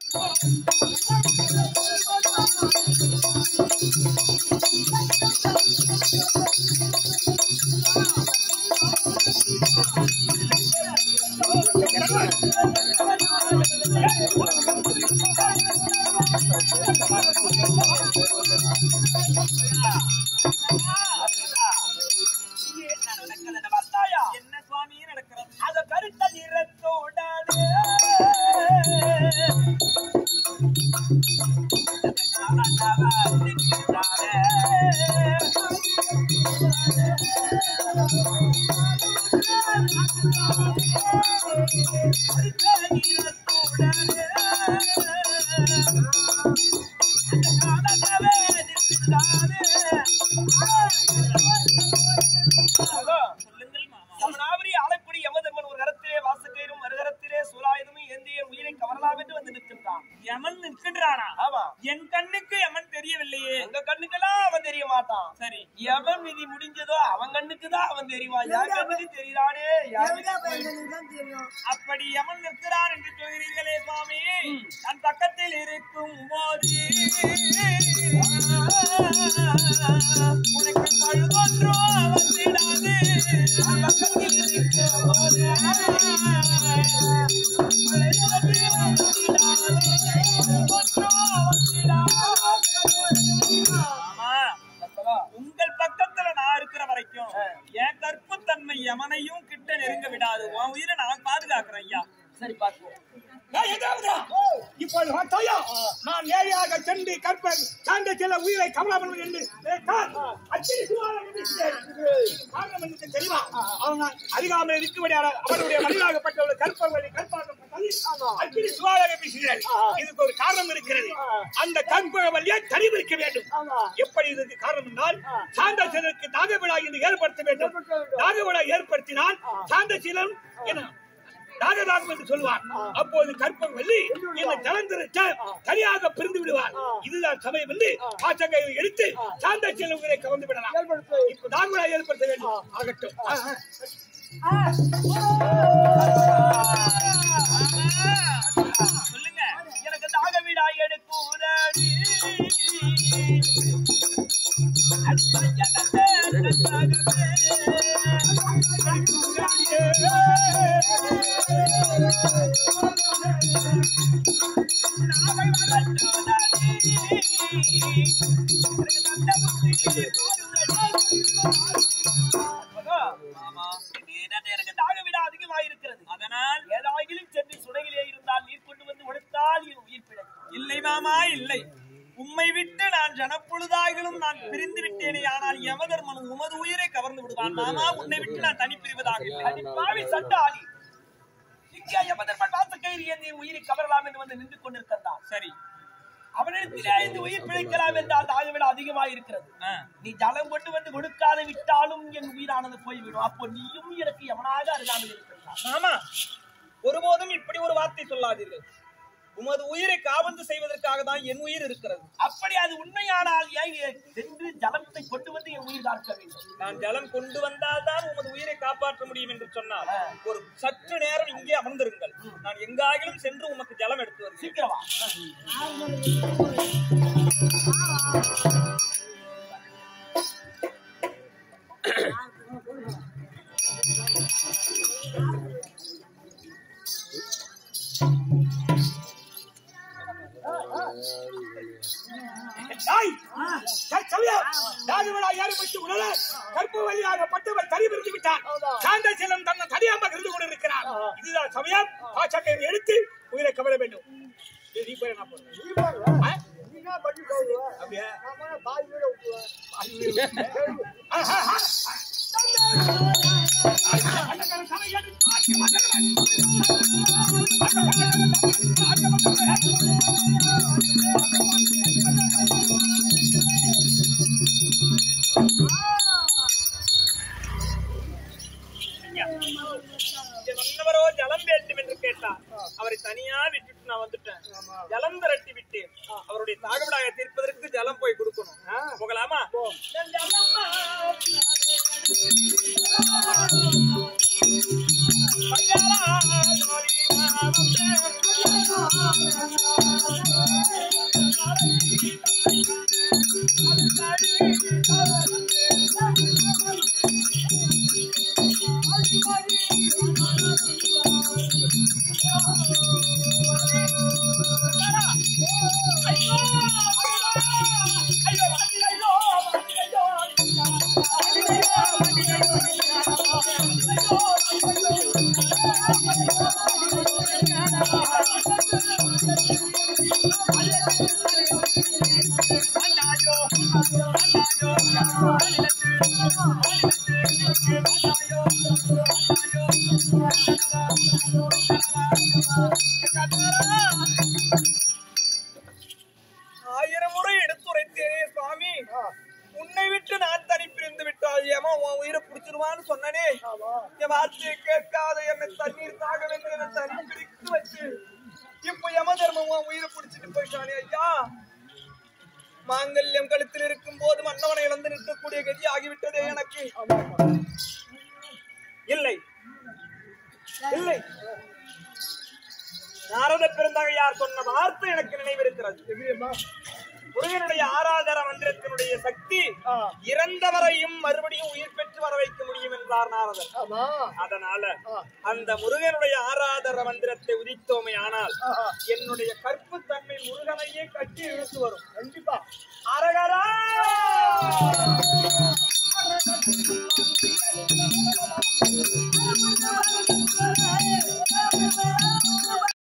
என்ன சுவாமி நடக்கிறது அத கருத்த நிறத்தோடானே சொல்லுங்கள் மாமா யமுனாபுரி ஆளக்கூடிய யமதர்மன் ஒரு கரத்திலே வாசக்கயிறும் மறுகரத்திலே சூலாயுதமும் ஏந்திய உயிரை கவரலாம் என்று வந்து நிற்கின்றான் யமன் நிற்கின்றானா ஆமா என் கண்ணுக்கு யமன் தெரியவில்லையே எங்க கண்ணுக்கெல்லாம் அவன் தெரிய மாட்டான் சரி எவன் விதி முடிஞ்சதோ அவன் கண்ணுக்கு தான் அவன் தெரிவான் என் கண்ணுக்கு தெரியறானே அப்படி யமன் நிற்கிறான் என்று சொல்கிறீர்களே சுவாமி தன் பக்கத்தில் இருக்கும் போது உனக்கு பழுதொன்றோ வந்திடாது தன் பக்கத்தில் இருக்கும் போது ஆமா உங்கள் பக்கத்துல நான் இருக்கிற வரைக்கும் என் கற்புத்தன்மை யமனையும் கிட்ட நெருங்க விடாது உன் உயிரை நான் பாதுகாக்கிறேன் ஐயா சரி பார்ப்போம் ஏய், எங்காவதுடா? இப்போது பார்த்தாயா? நான் ஏழையாக சென்று கற்பன் சார்ந்த சில உயிரை கமலாபன் என்று நினைத்தால் அச்சிரி சுவாரம் வீசினேன். காரணம் எனக்கு தெரியுமா அவன் அறியாமல் இருக்கும்படியான அவருடைய மனிதாகப்பட்ட கற்பவர்களை கற்பாக்கப்பட்டது அச்சிரி சுவாராக பேசுகிறேன் இதுக்கு ஒரு காரணம் இருக்கிறது அந்த கற்பவல்லியை தனிவிருக்க வேண்டும் எப்படி இதுக்கு காரணம் என்றால் சாந்தசீலனுக்கு நாகவிழா என்று ஏற்படுத்த வேண்டும் நாகவிழா ஏற்படுத்தினால் சாந்தசீலன் என்ன நாகதாகம் என்று சொல்வார் அப்போது கற்பம் வெள்ளி என்னை கலந்திருக்க தனியாக பிரிந்து விடுவார் இதுதான் சமயம் என்று பாச்சங்கையை எடுத்து சாந்த செல்வங்களை கவர்ந்து விடலாம் இப்ப நாகவிழா ஏற்படுத்த வேண்டும் ஆகட்டும் சொல்லுங்க எனக்கு தாக வீடா எடுக்கும் உதவி எனக்கு தாக வீடா அதிகமாக இருக்கிறது அதனால் ஏதாகிலும் சென்று சுடையிலே இருந்தால் நீர் கொண்டு வந்து உடைத்தால் என் உயிர் பிழைக்கும் இல்லை மாமா இல்லை உம்மை விட்டு நான் ஜனப்பொழுதாகிலும் நான் பிரிந்து விட்டேனே ஆனால் யமதர்மன் உமது உயிரை கவர்ந்து விடுவான் மாமா உன்னை விட்டு நான் தனிப்பிரிவதாக இல்லை அடிப்பாவி சண்டாளி இங்கே யமதர்மன் வாசக்கயிறு ஏந்தி என் உயிரை கவரலாம் என்று வந்து நின்று கொண்டிருக்கிறான் சரி அவனிடத்திலே இந்த உயிர் பிழைக்கலாம் என்றால் தாக விட அதிகமாக இருக்கிறது ஆ, நீ ஜலம் கொண்டு வந்து கொடுக்காத விட்டாலும் என் உயிரானது போய்விடும் அப்போ நீயும் எனக்கு எவனாக அருகாமல் இருக்கிறான் மாமா ஒருபோதும் இப்படி ஒரு வார்த்தை சொல்லாதீர்கள் உமது உயிரை காவந்து செய்வதற்காக தான் என் உயிர் இருக்கிறது அப்படி அது உண்மையானால் ஏன் சென்று ஜலத்தை கொண்டு வந்து என் உயிர் காக்க வேண்டும் நான் ஜலம் கொண்டு வந்தால் தான் உமது உயிரை காப்பாற்ற முடியும் என்று சொன்னால் ஒரு சற்று நேரம் இங்கே அமர்ந்திருங்கள் நான் எங்காகிலும் சென்று உமக்கு ஜலம் எடுத்து வருகிறேன் சீக்கிரமா தாய் தற்சமயம் நாகவிழா ஏற்பட்டு உடல கற்பு வழியாகப்பட்டவர் தனிவிருந்து விட்டார் சாந்த செல்லம் தன்னை தனியாக இருந்து கொண்டிருக்கிறார் இதுதான் சமயம் பாச்சக்கையை எடுத்து உயிரை கவர வேண்டும் இது நீ போய் நான் போறேன். ஆ? அப்படியா? ஆஹா, ஆஹா. அண்ணன் சமையல் இங்க வந்தவரோ ஜலம் வேண்டும் என்று கேட்டார் அவரை தனியா விட்டுட்டு நான் வந்துட்டேன் ஜலம் திரட்டி விட்டேன் அவருடைய தாகவிடாக தீர்ப்பதற்கு ஜலம் போய் கொடுக்கணும் போகலாமா ஆயிரம் முறை எடுத்துரைத்தேனே சுவாமி உன்னை விட்டு நான் தனி பிரிந்து விட்டால் ஏமா உன் உயிரை பிடிச்சிருவான்னு சொன்னனே என் வார்த்தையை கேட்காத என்னை தண்ணீர் தாக வேண்டும் என தனி பிரித்து வச்சு இப்ப யம தர்மம் உன் உயிரை பிடிச்சிட்டு போயிட்டானே ஐயா மாங்கல்யம் கழுத்தில் இருக்கும் போது மன்னவனை இழந்து நிற்கக்கூடிய கதி ஆகிவிட்டதே எனக்கு இல்லை இல்லை நாரத பெருந்தகையார் சொன்ன வார்த்தை எனக்கு நினைவிருக்கிறது முருகனுடைய ஆராதர மந்திரத்தினுடைய சக்தி இறந்தவரையும் மறுபடியும் உயிர் பெற்று வர வைக்க முடியும் என்றார் நாரதர் அதனால அந்த முருகனுடைய ஆராதர மந்திரத்தை உதித்தோமே ஆனால் என்னுடைய கற்பு தன்மை முருகனையே கட்டி இழுத்து வரும் கண்டிப்பா அரகரா